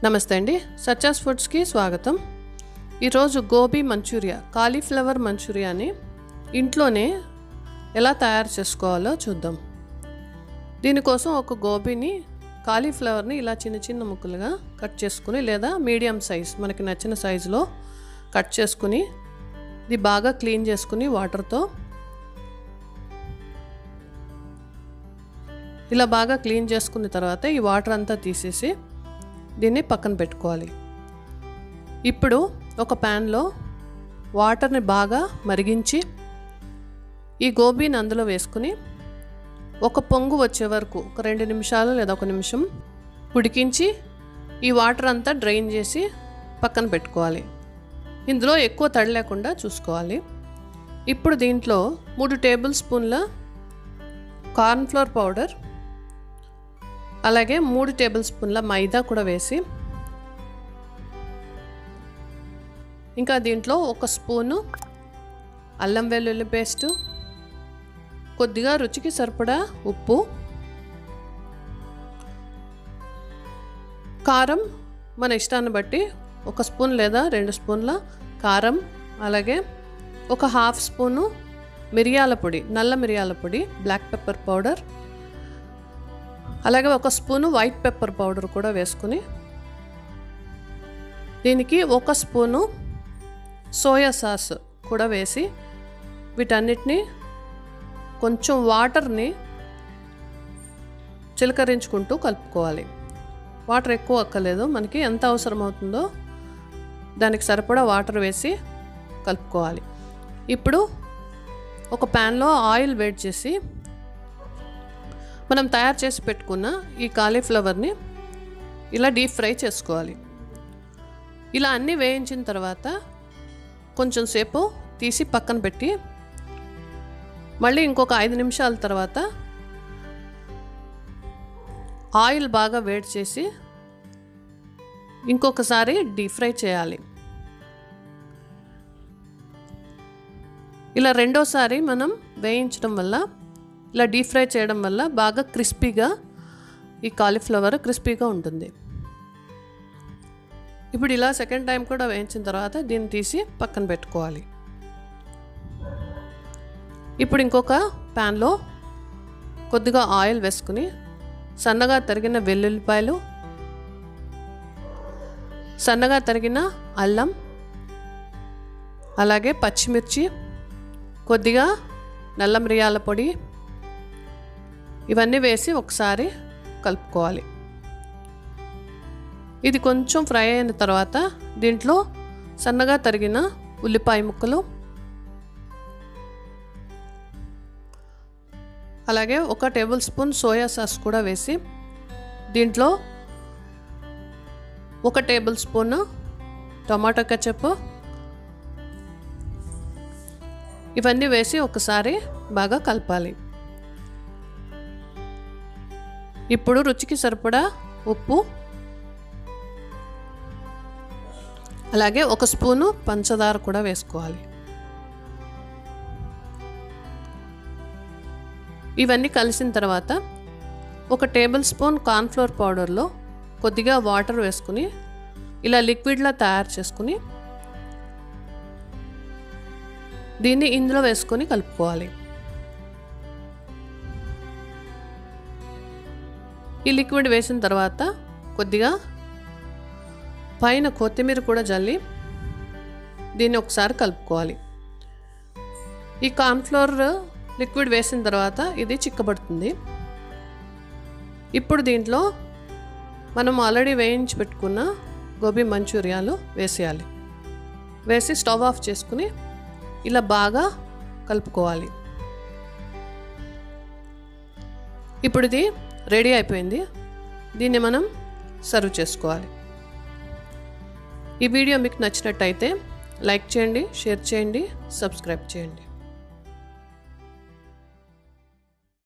నమస్తే అండి సచాస్ ఫుడ్స్కి స్వాగతం ఈరోజు గోబీ మంచూరియా కాలీఫ్లవర్ మంచూరియాని ఇంట్లోనే ఎలా తయారు చేసుకోవాలో చూద్దాం దీనికోసం ఒక గోబీని కాలీఫ్లవర్ని ఇలా చిన్న చిన్న ముక్కలుగా కట్ చేసుకుని లేదా మీడియం సైజ్ మనకి నచ్చిన సైజులో కట్ చేసుకుని ఇది బాగా క్లీన్ చేసుకుని వాటర్తో ఇలా బాగా క్లీన్ చేసుకున్న తర్వాత ఈ వాటర్ అంతా తీసేసి దీన్ని పక్కన పెట్టుకోవాలి ఇప్పుడు ఒక ప్యాన్లో వాటర్ని బాగా మరిగించి ఈ గోబీని అందులో వేసుకుని ఒక పొంగు వచ్చే వరకు ఒక రెండు నిమిషాలు లేదా ఒక నిమిషం ఉడికించి ఈ వాటర్ అంతా డ్రైన్ చేసి పక్కన పెట్టుకోవాలి ఇందులో ఎక్కువ తడి లేకుండా చూసుకోవాలి ఇప్పుడు దీంట్లో మూడు టేబుల్ స్పూన్ల కార్న్ఫ్లోర్ పౌడర్ అలాగే మూడు టేబుల్ స్పూన్ల మైదా కూడా వేసి ఇంకా దీంట్లో ఒక స్పూను అల్లం వెల్లుల్లి పేస్టు కొద్దిగా రుచికి సరిపడా ఉప్పు కారం మన ఇష్టాన్ని బట్టి ఒక స్పూన్ లేదా రెండు స్పూన్ల కారం అలాగే ఒక హాఫ్ స్పూను మిరియాల పొడి నల్ల మిరియాల పొడి బ్లాక్ పెప్పర్ పౌడర్ అలాగే ఒక స్పూను వైట్ పెప్పర్ పౌడర్ కూడా వేసుకుని దీనికి ఒక స్పూను సోయా సాస్ కూడా వేసి వీటన్నిటిని కొంచెం వాటర్ని చిలకరించుకుంటూ కలుపుకోవాలి వాటర్ ఎక్కువ అక్కర్లేదు మనకి ఎంత అవసరం అవుతుందో దానికి సరిపడా వాటర్ వేసి కలుపుకోవాలి ఇప్పుడు ఒక ప్యాన్లో ఆయిల్ వేడి చేసి మనం తయారు చేసి పెట్టుకున్న ఈ కాలీఫ్లవర్ని ఇలా డీప్ ఫ్రై చేసుకోవాలి ఇలా అన్నీ వేయించిన తర్వాత కొంచెం సేపు తీసి పక్కన పెట్టి మళ్ళీ ఇంకొక ఐదు నిమిషాల తర్వాత ఆయిల్ బాగా వేడి చేసి ఇంకొకసారి డీప్ ఫ్రై చేయాలి ఇలా రెండోసారి మనం వేయించడం వల్ల ఇలా డీప్ ఫ్రై చేయడం వల్ల బాగా క్రిస్పీగా ఈ కాలీఫ్లవర్ క్రిస్పీగా ఉంటుంది ఇప్పుడు ఇలా సెకండ్ టైం కూడా వేయించిన తర్వాత దీన్ని తీసి పక్కన పెట్టుకోవాలి ఇప్పుడు ఇంకొక ప్యాన్లో కొద్దిగా ఆయిల్ వేసుకుని సన్నగా తరిగిన వెల్లుల్లిపాయలు సన్నగా తరిగిన అల్లం అలాగే పచ్చిమిర్చి కొద్దిగా నల్ల మిరియాల పొడి ఇవన్నీ వేసి ఒకసారి కలుపుకోవాలి ఇది కొంచెం ఫ్రై అయిన తర్వాత దీంట్లో సన్నగా తరిగిన ఉల్లిపాయ ముక్కలు అలాగే ఒక టేబుల్ స్పూన్ సోయా సాస్ కూడా వేసి దీంట్లో ఒక టేబుల్ స్పూన్ టమాటో కచప్ ఇవన్నీ వేసి ఒకసారి బాగా కలపాలి ఇప్పుడు రుచికి సరిపడా ఉప్పు అలాగే ఒక స్పూను పంచదార కూడా వేసుకోవాలి ఇవన్నీ కలిసిన తర్వాత ఒక టేబుల్ స్పూన్ కార్న్ఫ్లోర్ పౌడర్లో కొద్దిగా వాటర్ వేసుకుని ఇలా లిక్విడ్లా తయారు చేసుకుని దీన్ని ఇందులో వేసుకొని కలుపుకోవాలి ఈ లిక్విడ్ వేసిన తర్వాత కొద్దిగా పైన కొత్తిమీర కూడా జల్లి దీన్ని ఒకసారి కలుపుకోవాలి ఈ కార్న్ఫ్లోర్ లిక్విడ్ వేసిన తర్వాత ఇది చిక్కబడుతుంది ఇప్పుడు దీంట్లో మనం ఆల్రెడీ వేయించి పెట్టుకున్న గోబీ మంచూరియాలు వేసేయాలి వేసి స్టవ్ ఆఫ్ చేసుకుని ఇలా బాగా కలుపుకోవాలి ఇప్పుడు ఇది రెడీ అయిపోయింది దీన్ని మనం సర్వ్ చేసుకోవాలి ఈ వీడియో మీకు నచ్చినట్టయితే లైక్ చేయండి షేర్ చేయండి సబ్స్క్రైబ్ చేయండి